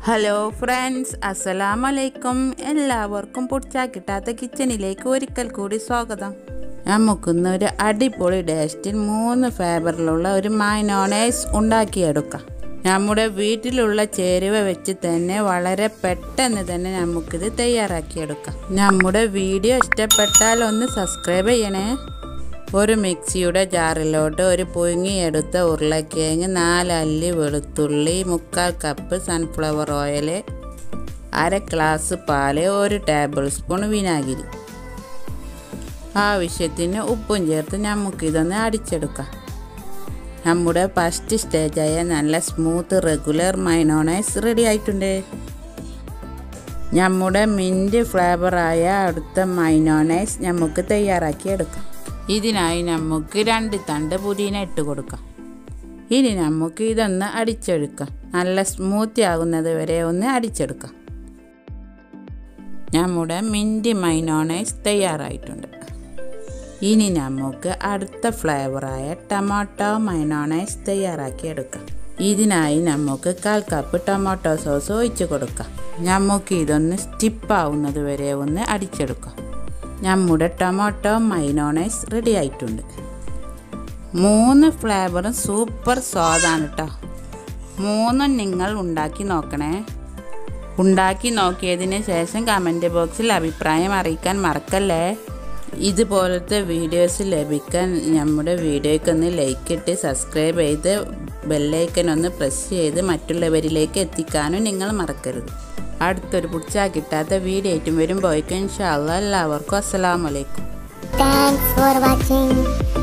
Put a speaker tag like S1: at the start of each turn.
S1: Hello friends അസ്സലാം വലൈക്കും എല്ലാവർക്കും പൊടിച്ചാ കിട്ടാത്ത കിച്ചണിലേക്ക് ഒരിക്കൽ കൂടി സ്വാഗതം നമുക്കിന്ന് ഒരു അടിപൊളി ടേസ്റ്റിൽ മൂന്ന് ഫേബറിലുള്ള ഒരു മൈനോണൈസ് ഉണ്ടാക്കിയെടുക്കാം നമ്മുടെ വീട്ടിലുള്ള ചേരുവ വെച്ച് തന്നെ വളരെ പെട്ടെന്ന് തന്നെ നമുക്കിത് തയ്യാറാക്കിയെടുക്കാം നമ്മുടെ വീഡിയോ ഇഷ്ടപ്പെട്ടാൽ ഒന്ന് സബ്സ്ക്രൈബ് ചെയ്യണേ ഒരു മിക്സിയുടെ ജാറിലോട്ട് ഒരു പുഴുങ്ങിയെടുത്ത ഉരുളക്കിഴങ്ങ് നാലല്ലി വെളുത്തുള്ളി മുക്കാൽ കപ്പ് സൺഫ്ലവർ ഓയിൽ അര ഗ്ലാസ് പാല് ഒരു ടേബിൾ സ്പൂൺ വിനാഗിരി ആവശ്യത്തിന് ഉപ്പും ചേർത്ത് നമുക്കിതൊന്ന് അടിച്ചെടുക്കാം നമ്മുടെ ഫസ്റ്റ് സ്റ്റേജായ നല്ല സ്മൂത്ത് റെഗുലർ മൈനോണൈസ് റെഡി ആയിട്ടുണ്ട് നമ്മുടെ മിൻറ്റ് ഫ്ലേവറായ അടുത്ത മൈനോണൈസ് നമുക്ക് തയ്യാറാക്കി എടുക്കാം ഇതിനായി നമുക്ക് രണ്ട് തണ്ട് പുതിന ഇട്ട് കൊടുക്കാം ഇനി നമുക്ക് ഇതൊന്ന് അടിച്ചെടുക്കാം നല്ല സ്മൂത്തി ആകുന്നത് വരെ ഒന്ന് അടിച്ചെടുക്കാം നമ്മുടെ മിൻറ്റ് മൈനോണൈസ് തയ്യാറായിട്ടുണ്ട് ഇനി നമുക്ക് അടുത്ത ഫ്ലേവറായ ടൊമാറ്റോ മൈനോണൈസ് തയ്യാറാക്കി എടുക്കാം ഇതിനായി നമുക്ക് കാൽ കപ്പ് ടൊമാറ്റോ സോസ് ഒഴിച്ച് കൊടുക്കാം നമുക്ക് ഇതൊന്ന് സ്റ്റിപ്പാവുന്നത് വരെ ഒന്ന് അടിച്ചെടുക്കാം നമ്മുടെ ടൊമാറ്റോ മൈനോണൈസ് റെഡി ആയിട്ടുണ്ട് മൂന്ന് ഫ്ലേവറും സൂപ്പർ സ്വാദാണ് കേട്ടോ മൂന്നും നിങ്ങൾ ഉണ്ടാക്കി നോക്കണേ ഉണ്ടാക്കി നോക്കിയതിന് ശേഷം കമൻറ്റ് ബോക്സിൽ അഭിപ്രായം അറിയിക്കാൻ മറക്കല്ലേ ഇതുപോലത്തെ വീഡിയോസ് ലഭിക്കാൻ നമ്മുടെ വീഡിയോയ്ക്കൊന്ന് ലൈക്ക് ഇട്ട് സബ്സ്ക്രൈബ് ചെയ്ത് ബെല്ലൈക്കൻ ഒന്ന് പ്രസ് ചെയ്ത് മറ്റുള്ളവരിലേക്ക് എത്തിക്കാനും നിങ്ങൾ മറക്കരുത് അടുത്തൊരു പിടിച്ചാൽ കിട്ടാത്ത വീഡിയോ ആയിട്ടും വരുമ്പോഴേക്കും ഇൻഷാല്ല എല്ലാവർക്കും അസ്സലാമലൈക്കും
S2: Thanks for watching.